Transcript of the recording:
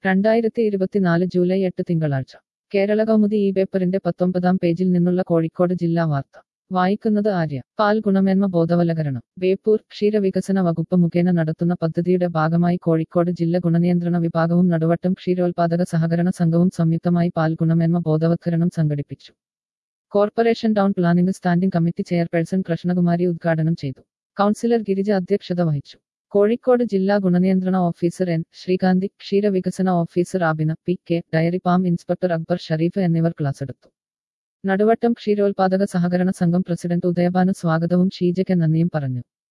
രണ്ടായിരത്തി ഇരുപത്തിനാല് ജൂലൈ എട്ട് തിങ്കളാഴ്ച കേരള കൗമുദി ഈ പേപ്പറിന്റെ പത്തൊമ്പതാം പേജിൽ നിന്നുള്ള കോഴിക്കോട് ജില്ലാ വാർത്ത വായിക്കുന്നത് ആര്യ പാൽ ഗുണമേന്മ ബോധവൽക്കരണം ബേപ്പൂർ ക്ഷീരവികസന വകുപ്പ് മുഖേന നടത്തുന്ന പദ്ധതിയുടെ ഭാഗമായി കോഴിക്കോട് ജില്ല ഗുണനിയന്ത്രണ വിഭാഗവും നടുവട്ടം ക്ഷീരോത്പാദക സഹകരണ സംഘവും സംയുക്തമായി പാൽ ഗുണമേന്മ ബോധവത്കരണം സംഘടിപ്പിച്ചു corporation town planning standing committee chairperson Krishnakumari ഉദ്ഘാടനം ചെയ്തു കൗൺസിലർ ഗിരിജ അധ്യക്ഷത വഹിച്ചു കോഴിക്കോട് ജില്ലാ ഗുണനിയന്ത്രണ ഓഫീസർ എൻ ശ്രീകാന്തി ക്ഷീരവികസന officer Abina P K dairy farm inspector Akbar Sharif എന്നിവർ ക്ലാസ്സെടുത്തു നടുവട്ടം ക്ഷീരോത്പാദക സഹകരണ സംഘം പ്രസിഡന്റ് ഉദയഭാനു സ്വാഗതവും ഷീജയ്ക്ക് നന്ദിയും പറഞ്ഞു